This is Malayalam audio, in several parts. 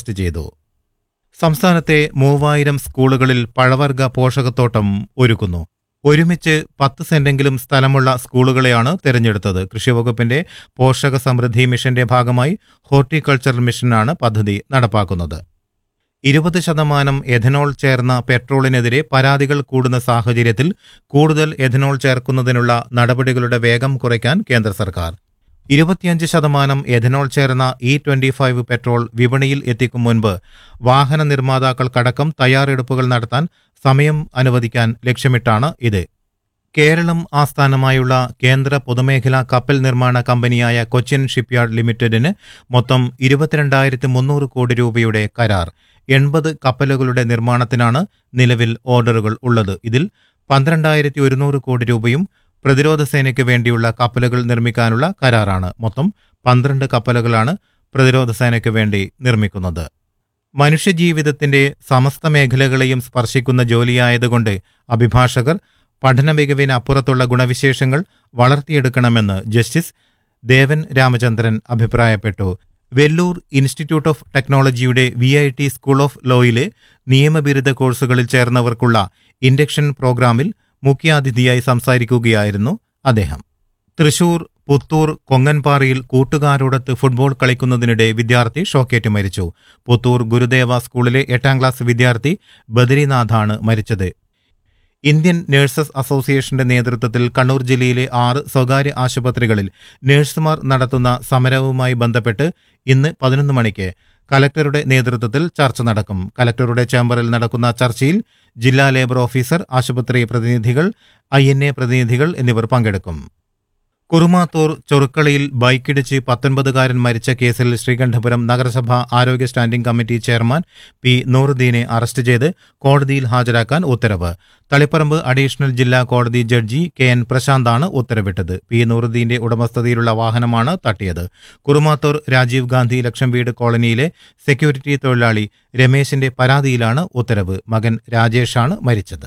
അറസ്റ്റ് ചെയ്തു സംസ്ഥാനത്തെ മൂവായിരം സ്കൂളുകളിൽ പഴവർഗ പോഷകത്തോട്ടം ഒരുക്കുന്നു ഒരുമിച്ച് പത്ത് സെന്റെങ്കിലും സ്ഥലമുള്ള സ്കൂളുകളെയാണ് തെരഞ്ഞെടുത്തത് കൃഷിവകുപ്പിന്റെ പോഷക സമൃദ്ധി മിഷന്റെ ഭാഗമായി ഹോർട്ടിക്കൾച്ചർ മിഷനാണ് പദ്ധതി നടപ്പാക്കുന്നത് ഇരുപത് ശതമാനം എഥനോൾ ചേർന്ന പെട്രോളിനെതിരെ പരാതികൾ കൂടുന്ന സാഹചര്യത്തിൽ കൂടുതൽ എഥനോൾ ചേർക്കുന്നതിനുള്ള നടപടികളുടെ വേഗം കുറയ്ക്കാൻ കേന്ദ്ര സർക്കാർ ഇരുപത്തിയഞ്ച് ശതമാനം എഥനോൾ ചേർന്ന ഇ ട്വന്റി ഫൈവ് പെട്രോൾ വിപണിയിൽ എത്തിക്കും മുൻപ് വാഹന നിർമ്മാതാക്കൾക്കടക്കം തയ്യാറെടുപ്പുകൾ നടത്താൻ സമയം അനുവദിക്കാൻ ലക്ഷ്യമിട്ടാണ് ഇത് കേരളം ആസ്ഥാനമായുള്ള കേന്ദ്ര പൊതുമേഖലാ കപ്പൽ നിർമ്മാണ കമ്പനിയായ കൊച്ചിൻ ഷിപ്പ്യാർഡ് ലിമിറ്റഡിന് മൊത്തം ഇരുപത്തിരണ്ടായിരത്തി മുന്നൂറ് കോടി രൂപയുടെ കരാർ എൺപത് കപ്പലുകളുടെ നിർമ്മാണത്തിനാണ് നിലവിൽ ഓർഡറുകൾ ഉള്ളത് ഇതിൽ പന്ത്രണ്ടായിരത്തി ഒരുന്നൂറ് കോടി രൂപയും പ്രതിരോധ സേനയ്ക്ക് വേണ്ടിയുള്ള കപ്പലുകൾ നിർമ്മിക്കാനുള്ള കരാറാണ് മൊത്തം പന്ത്രണ്ട് കപ്പലുകളാണ് പ്രതിരോധ സേനയ്ക്ക് വേണ്ടി നിർമ്മിക്കുന്നത് മനുഷ്യജീവിതത്തിന്റെ സമസ്ത മേഖലകളെയും സ്പർശിക്കുന്ന ജോലിയായതുകൊണ്ട് അഭിഭാഷകർ പഠന മികവിന് അപ്പുറത്തുള്ള ഗുണവിശേഷങ്ങൾ വളർത്തിയെടുക്കണമെന്ന് ജസ്റ്റിസ് ദേവൻ രാമചന്ദ്രൻ അഭിപ്രായപ്പെട്ടു വെല്ലൂർ ഇൻസ്റ്റിറ്റ്യൂട്ട് ഓഫ് ടെക്നോളജിയുടെ V I T school of ലോയിലെ നിയമബിരുദ കോഴ്സുകളിൽ ചേർന്നവർക്കുള്ള ഇൻഡക്ഷൻ പ്രോഗ്രാമിൽ മുഖ്യാതിഥിയായി സംസാരിക്കുകയായിരുന്നു അദ്ദേഹം തൃശൂർ പുത്തൂർ കൊങ്ങൻപാറയിൽ കൂട്ടുകാരോടൊത്ത് ഫുട്ബോൾ കളിക്കുന്നതിനിടെ വിദ്യാർത്ഥി ഷോക്കേറ്റ് മരിച്ചു പുത്തൂർ ഗുരുദേവ സ്കൂളിലെ എട്ടാം ക്ലാസ് വിദ്യാർത്ഥി ബദരിനാഥാണ് മരിച്ചത് ഇന്ത്യൻ നഴ്സസ് അസോസിയേഷന്റെ നേതൃത്വത്തിൽ കണ്ണൂർ ജില്ലയിലെ ആറ് സ്വകാര്യ ആശുപത്രികളിൽ നഴ്സുമാർ നടത്തുന്ന സമരവുമായി ബന്ധപ്പെട്ട് ഇന്ന് പതിനൊന്ന് മണിക്ക് കലക്ടറുടെ നേതൃത്വത്തിൽ ചർച്ച നടക്കും കലക്ടറുടെ ചേംബറിൽ നടക്കുന്ന ചർച്ചയിൽ ജില്ലാ ലേബർ ഓഫീസർ ആശുപത്രി പ്രതിനിധികൾ ഐ എൻ എ പ്രതിനിധികൾ എന്നിവർ പങ്കെടുക്കും കുറുമാത്തൂർ ചൊറുക്കളയിൽ ബൈക്കിടിച്ച് പത്തൊൻപതുകാരൻ മരിച്ച കേസിൽ ശ്രീകണ്ഠപുരം നഗരസഭ ആരോഗ്യ സ്റ്റാൻഡിംഗ് കമ്മിറ്റി ചെയർമാൻ പി നൂറുദ്ദീനെ അറസ്റ്റ് ചെയ്ത് കോടതിയിൽ ഹാജരാക്കാൻ ഉത്തരവ് തളിപ്പറമ്പ് അഡീഷണൽ ജില്ലാ കോടതി ജഡ്ജി കെ എൻ പ്രശാന്താണ് ഉത്തരവിട്ടത് പി നൂറുദ്ദീന്റെ ഉടമസ്ഥതയിലുള്ള വാഹനമാണ് തട്ടിയത് കുറുമാത്തൂർ രാജീവ് ഗാന്ധി ലക്ഷം വീട് കോളനിയിലെ സെക്യൂരിറ്റി തൊഴിലാളി രമേശിന്റെ പരാതിയിലാണ് ഉത്തരവ് മകൻ രാജേഷാണ് മരിച്ചത്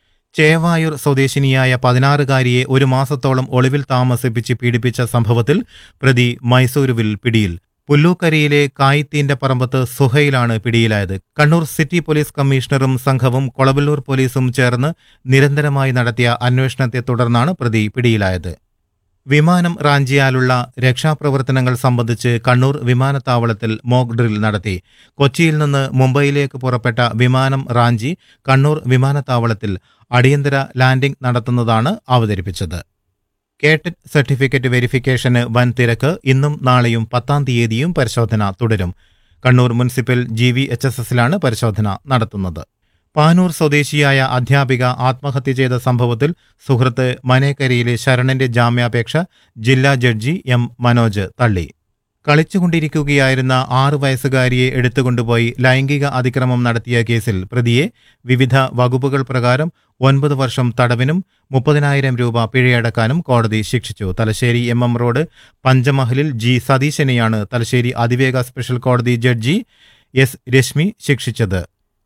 ചേവായൂർ സ്വദേശിനിയായ പതിനാറുകാരിയെ ഒരു മാസത്തോളം ഒളിവിൽ താമസിപ്പിച്ച് പീഡിപ്പിച്ച സംഭവത്തിൽ പ്രതി മൈസൂരുവിൽ പിടിയിൽ പുല്ലൂക്കരയിലെ കായിത്തീന്റെ പറമ്പത്ത് സുഹയിലാണ് പിടിയിലായത് കണ്ണൂർ സിറ്റി പോലീസ് കമ്മീഷണറും സംഘവും കൊളവല്ലൂർ പോലീസും ചേർന്ന് നിരന്തരമായി നടത്തിയ അന്വേഷണത്തെ തുടർന്നാണ് പ്രതി പിടിയിലായത് വിമാനം റാഞ്ചിയാലുള്ള രക്ഷാപ്രവർത്തനങ്ങൾ സംബന്ധിച്ച് കണ്ണൂർ വിമാനത്താവളത്തിൽ മോക്ക് ഡ്രിൽ നടത്തി കൊച്ചിയിൽ നിന്ന് മുംബൈയിലേക്ക് പുറപ്പെട്ട വിമാനം റാഞ്ചി കണ്ണൂർ വിമാനത്താവളത്തിൽ അടിയന്തര ലാൻഡിംഗ് നടത്തുന്നതാണ് അവതരിപ്പിച്ചത് കേട്ടറ്റ് സർട്ടിഫിക്കറ്റ് വെരിഫിക്കേഷന് വൻ തിരക്ക് ഇന്നും നാളെയും പത്താം തീയതിയും പരിശോധന തുടരും Kannur municipal G V H S എസിലാണ് പരിശോധന നടത്തുന്നത് പാനൂർ സ്വദേശിയായ അധ്യാപിക ആത്മഹത്യ ചെയ്ത സംഭവത്തിൽ സുഹൃത്ത് മനേക്കരയിലെ ശരണന്റെ ജാമ്യാപേക്ഷ ജില്ലാ ജഡ്ജി എം മനോജ് തള്ളി കളിച്ചുകൊണ്ടിരിക്കുകയായിരുന്ന ആറു വയസ്സുകാരിയെ എടുത്തുകൊണ്ടുപോയി ലൈംഗിക അതിക്രമം നടത്തിയ കേസിൽ പ്രതിയെ വിവിധ വകുപ്പുകൾ പ്രകാരം ഒൻപത് വർഷം തടവിനും മുപ്പതിനായിരം രൂപ പിഴയടക്കാനും കോടതി ശിക്ഷിച്ചു തലശ്ശേരി എം എം റോഡ് പഞ്ചമഹലിൽ ജി സതീശനെയാണ് തലശ്ശേരി അതിവേഗ സ്പെഷ്യൽ കോടതി ജഡ്ജി എസ് രശ്മി ശിക്ഷിച്ചത്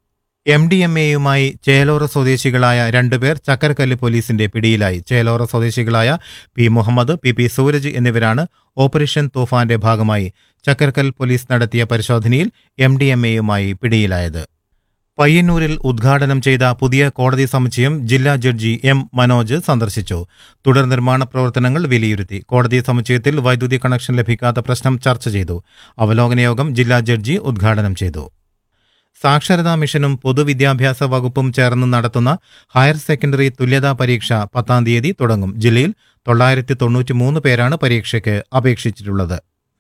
എം ഡി എം എയുമായി ചേലോറ സ്വദേശികളായ രണ്ടുപേർ ചക്കരക്കല്ല് പോലീസിന്റെ പിടിയിലായി ചേലോറ സ്വദേശികളായ P Muhammad P P Sooraj എന്നിവരാണ് ഓപ്പറേഷൻ തൂഫാന്റെ ഭാഗമായി ചക്കരക്കൽ പോലീസ് നടത്തിയ പരിശോധനയിൽ എം ഡി എം എയുമായി പിടിയിലായത് പയ്യന്നൂരിൽ ഉദ്ഘാടനം ചെയ്ത പുതിയ കോടതി സമുച്ചയം ജില്ലാ ജഡ്ജി എം മനോജ് സന്ദർശിച്ചു തുടർ നിർമ്മാണ പ്രവർത്തനങ്ങൾ വിലയിരുത്തി കോടതി സമുച്ചയത്തിൽ വൈദ്യുതി കണക്ഷൻ ലഭിക്കാത്ത പ്രശ്നം ചർച്ച ചെയ്തു അവലോകന യോഗം ജില്ലാ ജഡ്ജി ഉദ്ഘാടനം ചെയ്തു സാക്ഷരതാ മിഷനും പൊതുവിദ്യാഭ്യാസ വകുപ്പും ചേർന്ന് നടത്തുന്ന ഹയർ സെക്കൻഡറി തുല്യതാ പരീക്ഷ പത്താം തീയതി തുടങ്ങും ജില്ലയിൽ തൊള്ളായിരത്തി തൊണ്ണൂറ്റി മൂന്ന് പേരാണ് പരീക്ഷയ്ക്ക് അപേക്ഷിച്ചിട്ടുള്ളത്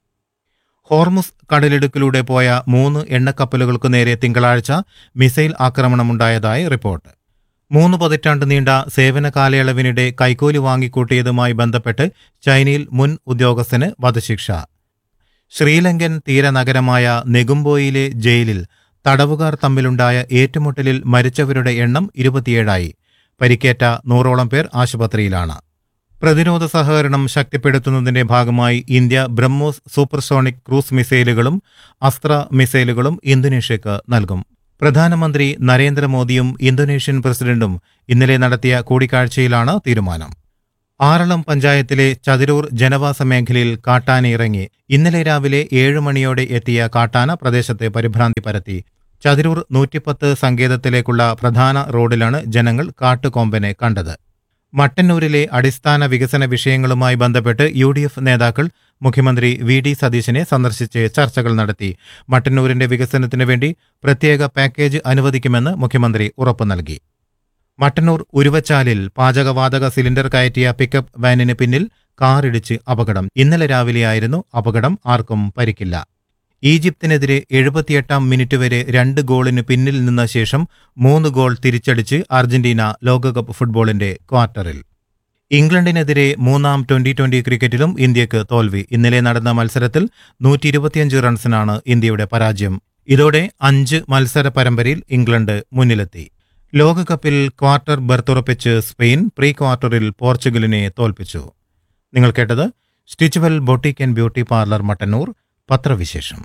ഹോർമുസ് കടലിടുക്കിലൂടെ പോയ മൂന്ന് എണ്ണക്കപ്പലുകൾക്ക് നേരെ തിങ്കളാഴ്ച മിസൈൽ ആക്രമണമുണ്ടായതായി റിപ്പോർട്ട് മൂന്ന് പതിറ്റാണ്ട് നീണ്ട സേവന കാലയളവിനിടെ കൈക്കൂലി വാങ്ങിക്കൂട്ടിയതുമായി ബന്ധപ്പെട്ട് ചൈനയിൽ മുൻ ഉദ്യോഗസ്ഥന് വധശിക്ഷ ശ്രീലങ്കൻ തീരനഗരമായ നെഗുംബോയിലെ ജയിലിൽ തടവുകാർ തമ്മിലുണ്ടായ ഏറ്റുമുട്ടലിൽ മരിച്ചവരുടെ എണ്ണം ഇരുപത്തിയേഴായി പരിക്കേറ്റ നൂറോളം പേർ ആശുപത്രിയിലാണ് പ്രതിരോധ സഹകരണം ശക്തിപ്പെടുത്തുന്നതിന്റെ ഭാഗമായി ഇന്ത്യ ബ്രഹ്മോസ് സൂപ്പർസോണിക് ക്രൂസ് മിസൈലുകളും അസ്ത്ര മിസൈലുകളും ഇന്തോനേഷ്യക്ക് നൽകും പ്രധാനമന്ത്രി നരേന്ദ്രമോദിയും ഇന്തോനേഷ്യൻ പ്രസിഡന്റും ഇന്നലെ നടത്തിയ കൂടിക്കാഴ്ചയിലാണ് തീരുമാനം ആറളം പഞ്ചായത്തിലെ ചതിരൂർ ജനവാസ മേഖലയിൽ കാട്ടാന ഇറങ്ങി ഇന്നലെ രാവിലെ ഏഴ് മണിയോടെ എത്തിയ കാട്ടാന പ്രദേശത്തെ പരിഭ്രാന്തി പരത്തി ചതിരൂർ നൂറ്റിപ്പത്ത് സങ്കേതത്തിലേക്കുള്ള പ്രധാന റോഡിലാണ് ജനങ്ങൾ കാട്ടുകൊമ്പനെ കണ്ടത് മട്ടന്നൂരിലെ അടിസ്ഥാന വികസന വിഷയങ്ങളുമായി ബന്ധപ്പെട്ട് യു ഡി എഫ് നേതാക്കൾ മുഖ്യമന്ത്രി വി ഡി സതീശനെ സന്ദർശിച്ച് ചർച്ചകൾ നടത്തി മട്ടന്നൂരിന്റെ വികസനത്തിനു വേണ്ടി പ്രത്യേക പാക്കേജ് അനുവദിക്കുമെന്ന് മുഖ്യമന്ത്രി ഉറപ്പു നൽകി മട്ടന്നൂർ ഉരുവച്ചാലിൽ പാചകവാതക സിലിണ്ടർ കയറ്റിയ പിക്കപ്പ് വാനിന് പിന്നിൽ കാറിടിച്ച് അപകടം ഇന്നലെ രാവിലെയായിരുന്നു അപകടം ആർക്കും പരിക്കില്ല ഈജിപ്തിനെതിരെ എഴുപത്തിയെട്ടാം മിനിറ്റ് വരെ രണ്ട് ഗോളിന് പിന്നിൽ നിന്ന ശേഷം മൂന്ന് ഗോൾ തിരിച്ചടിച്ച് അർജന്റീന ലോകകപ്പ് ഫുട്ബോളിന്റെ ക്വാർട്ടറിൽ ഇംഗ്ലണ്ടിനെതിരെ മൂന്നാം ട്വന്റി ട്വന്റി ക്രിക്കറ്റിലും ഇന്ത്യക്ക് തോൽവി ഇന്നലെ നടന്ന മത്സരത്തിൽ നൂറ്റി ഇരുപത്തിയഞ്ച് റൺസിനാണ് ഇന്ത്യയുടെ പരാജയം ഇതോടെ അഞ്ച് മത്സര പരമ്പരയിൽ ഇംഗ്ലണ്ട് മുന്നിലെത്തി ലോകകപ്പിൽ ക്വാർട്ടർ ബർത്തുറപ്പിച്ച് സ്പെയിൻ പ്രീ ക്വാർട്ടറിൽ പോർച്ചുഗലിനെ തോൽപ്പിച്ചു നിങ്ങൾ കേട്ടത് stitch well boutique and beauty parlour Mattannur പത്രവിശേഷം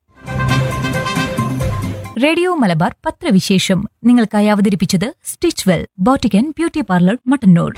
റേഡിയോ മലബാർ പത്രവിശേഷം നിങ്ങൾക്കായി അവതരിപ്പിച്ചത് stitch well boutique and beauty parlour Mattannur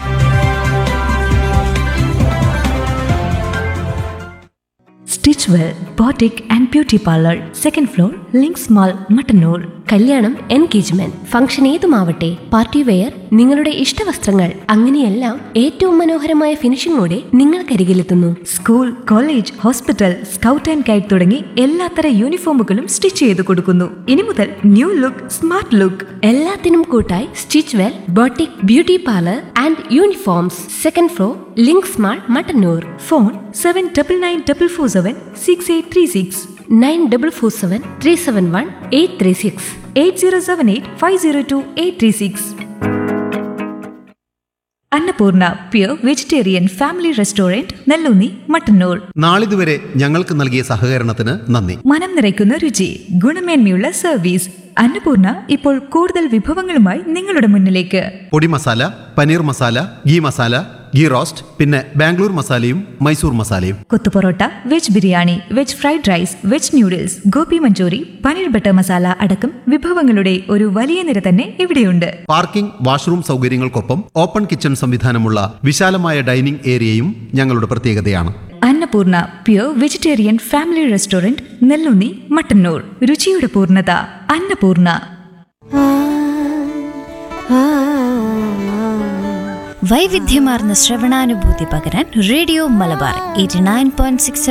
stitch well boutique and beauty parlour second floor links mall Mattannur കല്യാണം എൻഗേജ്മെന്റ് ഫംഗ്ഷൻ ഏതുമാവട്ടെ പാർട്ടി വെയർ നിങ്ങളുടെ ഇഷ്ടവസ്ത്രങ്ങൾ അങ്ങനെയെല്ലാം ഏറ്റവും മനോഹരമായ ഫിനിഷിംഗോടെ നിങ്ങൾക്കരികിലെത്തുന്നു school college hospital scout and guide തുടങ്ങി എല്ലാത്തര യൂണിഫോമുകളും സ്റ്റിച്ച് ചെയ്ത് കൊടുക്കുന്നു ഇനി മുതൽ ന്യൂ ലുക്ക് സ്മാർട്ട് ലുക്ക് എല്ലാത്തിനും കൂട്ടായി stitch well boutique beauty parlour and uniforms second floor links mall Mattannur phone seven double nine double four seven six eight three six nine double four seven three seven one eight three six eight zero seven eight five zero two eight three six Annapurna pure vegetarian family restaurant Nelloonni Mattannur നാളിതുവരെ ഞങ്ങൾക്ക് നൽകിയ സഹകരണത്തിന് നന്ദി മനം നിറയ്ക്കുന്ന രുചി ഗുണമേന്മയുള്ള സർവീസ് അന്നപൂർണ ഇപ്പോൾ കൂടുതൽ വിഭവങ്ങളുമായി നിങ്ങളുടെ മുന്നിലേക്ക് പൊടി മസാല പനീർ മസാല ഗീ മസാല ഗീ റോസ്റ്റ് പിന്നെ ബാംഗ്ലൂർ മസാലയും മൈസൂർ മസാലയും kothu parotta veg biryani veg fried rice veg noodles gobi manchurian paneer butter masala അടക്കം വിഭവങ്ങളുടെ ഒരു വലിയ നിര തന്നെ ഇവിടെയുണ്ട് പാർക്കിംഗ് വാഷ്റൂം സൗകര്യങ്ങൾക്കൊപ്പം ഓപ്പൺ കിച്ചൺ സംവിധാനമുള്ള വിശാലമായ ഡൈനിംഗ് ഏരിയയും ഞങ്ങളുടെ പ്രത്യേകതയാണ് Annapurna pure vegetarian family restaurant Nellunni Mattannur രുചിയുടെ പൂർണ്ണത അന്നപൂർണ വൈവിധ്യമാർന്ന ശ്രവണാനുഭൂതി പകരാൻ radio Malabar eighty nine point six